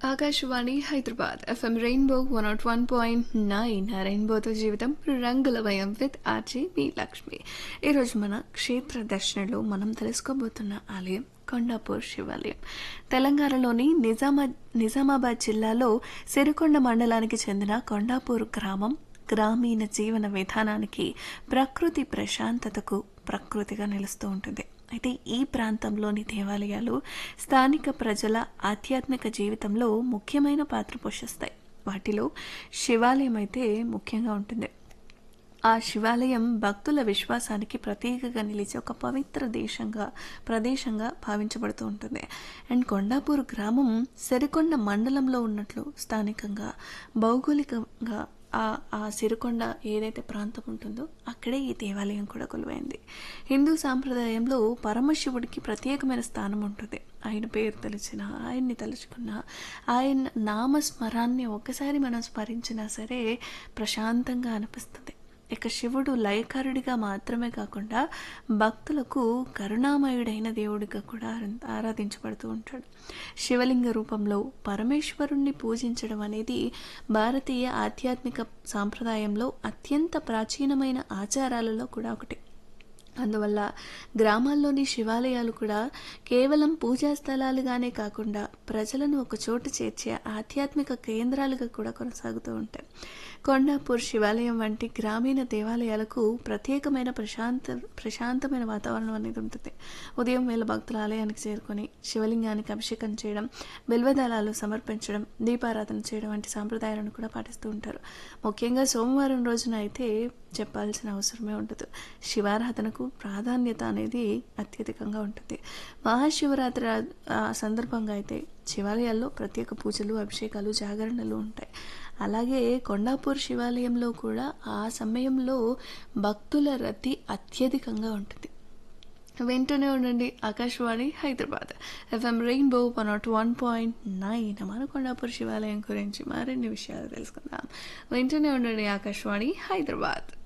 Akashvani Hyderabad FM Rainbow one nought one point nine రెయిన్బోతో జీవితం రంగుల భయం విత్ ఆర్జే బి లక్ష్మి ఈరోజు మన క్షేత్ర దర్శనలో మనం తెలుసుకోబోతున్న ఆలయం కొండాపూర్ శివాలయం తెలంగాణలోని నిజామా నిజామాబాద్ జిల్లాలో సిరికొండ మండలానికి చెందిన కొండాపూర్ గ్రామం గ్రామీణ జీవన విధానానికి ప్రకృతి ప్రశాంతతకు ప్రకృతిగా నిలుస్తూ ఉంటుంది అయితే ఈ ప్రాంతంలోని దేవాలయాలు స్థానిక ప్రజల ఆధ్యాత్మిక జీవితంలో ముఖ్యమైన పాత్ర పోషిస్తాయి వాటిలో శివాలయం అయితే ముఖ్యంగా ఉంటుంది ఆ శివాలయం భక్తుల విశ్వాసానికి ప్రతీకగా నిలిచే ఒక పవిత్ర దేశంగా ప్రదేశంగా భావించబడుతూ ఉంటుంది అండ్ కొండాపూర్ గ్రామం సిరికొండ మండలంలో ఉన్నట్లు స్థానికంగా భౌగోళికంగా ఆ ఆ సిరికొండ ఏదైతే ప్రాంతం ఉంటుందో అక్కడే ఈ దేవాలయం కూడా కొలువైంది హిందూ సాంప్రదాయంలో పరమశివుడికి ప్రత్యేకమైన స్థానం ఉంటుంది ఆయన పేరు తెలిసిన ఆయన్ని తలుచుకున్న ఆయన నామస్మరాన్ని ఒక్కసారి మనం స్మరించినా సరే ప్రశాంతంగా అనిపిస్తుంది ఇక శివుడు లయకారుడిగా మాత్రమే కాకుండా భక్తులకు కరుణామయుడైన దేవుడిగా కూడా ఆరాధించబడుతూ ఉంటాడు శివలింగ రూపంలో పరమేశ్వరుణ్ణి పూజించడం అనేది భారతీయ ఆధ్యాత్మిక సాంప్రదాయంలో అత్యంత ప్రాచీనమైన ఆచారాలలో కూడా ఒకటి అందువల్ల గ్రామాల్లోని శివాలయాలు కూడా కేవలం పూజా స్థలాలుగానే కాకుండా ప్రజలను ఒక చోటు చేర్చే ఆధ్యాత్మిక కేంద్రాలుగా కూడా కొనసాగుతూ ఉంటాయి కొండాపూర్ శివాలయం వంటి గ్రామీణ దేవాలయాలకు ప్రత్యేకమైన ప్రశాంత ప్రశాంతమైన వాతావరణం అనేది ఉంటుంది ఉదయం వేళ భక్తుల ఆలయానికి చేరుకొని శివలింగానికి అభిషేకం చేయడం బిల్వదళాలు సమర్పించడం దీపారాధన చేయడం వంటి సాంప్రదాయాలను కూడా పాటిస్తూ ఉంటారు ముఖ్యంగా సోమవారం రోజున అయితే చెప్పాల్సిన అవసరమే ఉండదు శివారాధనకు ప్రాధాన్యత అనేది అత్యధికంగా ఉంటుంది మహాశివరాత్రి సందర్భంగా అయితే శివాలయాల్లో ప్రత్యేక పూజలు అభిషేకాలు జాగరణలు ఉంటాయి అలాగే కొండాపూర్ శివాలయంలో కూడా ఆ సమయంలో భక్తుల రద్దీ అత్యధికంగా ఉంటుంది వెంటనే ఉండండి Akashvani Hyderabad FM Rainbow one nought one point nine మన కొండాపూర్ శివాలయం గురించి మరిన్ని విషయాలు తెలుసుకుందాం వెంటనే ఉండండి ఆకాశవాణి హైదరాబాద్